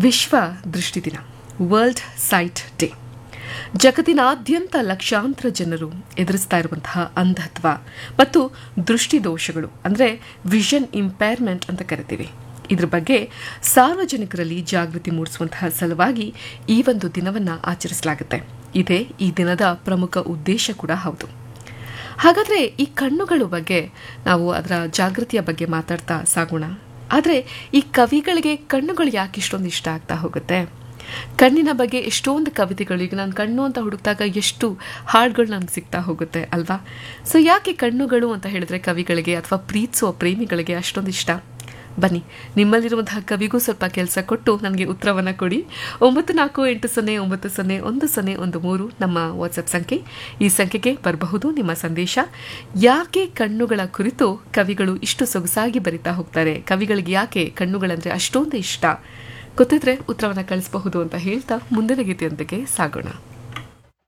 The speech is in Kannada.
ವಿಶ್ವ ದೃಷ್ಟಿ ದಿನ ವರ್ಲ್ಡ್ ಸೈಟ್ ಡೇ ಜಗತ್ತಿನಾದ್ಯಂತ ಲಕ್ಷಾಂತರ ಜನರು ಎದುರಿಸ್ತಾ ಇರುವಂತಹ ಅಂಧತ್ವ ಮತ್ತು ದೃಷ್ಟಿದೋಷಗಳು ಅಂದರೆ ವಿಷನ್ ಇಂಪೈರ್ಮೆಂಟ್ ಅಂತ ಕರಿತೀವಿ ಇದ್ರ ಬಗ್ಗೆ ಸಾರ್ವಜನಿಕರಲ್ಲಿ ಜಾಗೃತಿ ಮೂಡಿಸುವಂತಹ ಸಲುವಾಗಿ ಈ ಒಂದು ದಿನವನ್ನು ಆಚರಿಸಲಾಗುತ್ತೆ ಇದೇ ಈ ದಿನದ ಪ್ರಮುಖ ಉದ್ದೇಶ ಕೂಡ ಹೌದು ಹಾಗಾದ್ರೆ ಈ ಕಣ್ಣುಗಳ ಬಗ್ಗೆ ನಾವು ಅದರ ಜಾಗೃತಿಯ ಬಗ್ಗೆ ಮಾತಾಡ್ತಾ ಸಾಗೋಣ ಆದರೆ ಈ ಕವಿಗಳಿಗೆ ಕಣ್ಣುಗಳು ಯಾಕೆ ಇಷ್ಟೊಂದು ಇಷ್ಟ ಆಗ್ತಾ ಹೋಗುತ್ತೆ ಕಣ್ಣಿನ ಬಗ್ಗೆ ಎಷ್ಟೊಂದು ಕವಿತೆಗಳು ಈಗ ನಾನು ಕಣ್ಣು ಅಂತ ಹುಡುಕಿದಾಗ ಎಷ್ಟು ಹಾಡುಗಳು ನನಗೆ ಸಿಗ್ತಾ ಹೋಗುತ್ತೆ ಅಲ್ವಾ ಸೊ ಯಾಕೆ ಕಣ್ಣುಗಳು ಅಂತ ಹೇಳಿದ್ರೆ ಕವಿಗಳಿಗೆ ಅಥವಾ ಪ್ರೀತಿಸುವ ಪ್ರೇಮಿಗಳಿಗೆ ಅಷ್ಟೊಂದು ಇಷ್ಟ ಬನ್ನಿ ನಿಮ್ಮಲ್ಲಿರುವಂತಹ ಕವಿಗೂ ಸ್ವಲ್ಪ ಕೆಲಸ ಕೊಟ್ಟು ನನಗೆ ಉತ್ತರವನ್ನು ಕೊಡಿ ಒಂಬತ್ತು ನಾಲ್ಕು ಎಂಟು ಸೊನ್ನೆ ಒಂಬತ್ತು ಸೊನ್ನೆ ಒಂದು ಸೊನ್ನೆ ಒಂದು ಮೂರು ನಮ್ಮ ವಾಟ್ಸಪ್ ಸಂಖ್ಯೆ ಈ ಸಂಖ್ಯೆಗೆ ಬರಬಹುದು ನಿಮ್ಮ ಸಂದೇಶ ಯಾಕೆ ಕಣ್ಣುಗಳ ಕುರಿತು ಕವಿಗಳು ಇಷ್ಟು ಸೊಗಸಾಗಿ ಬರಿತಾ ಹೋಗ್ತಾರೆ ಕವಿಗಳಿಗೆ ಯಾಕೆ ಕಣ್ಣುಗಳಂದ್ರೆ ಅಷ್ಟೊಂದು ಇಷ್ಟ ಗೊತ್ತಿದ್ರೆ ಉತ್ತರವನ್ನು ಕಳಿಸಬಹುದು ಅಂತ ಹೇಳ್ತಾ ಮುಂದಿನ ಗೀತೆಯೊಂದಿಗೆ ಸಾಗೋಣ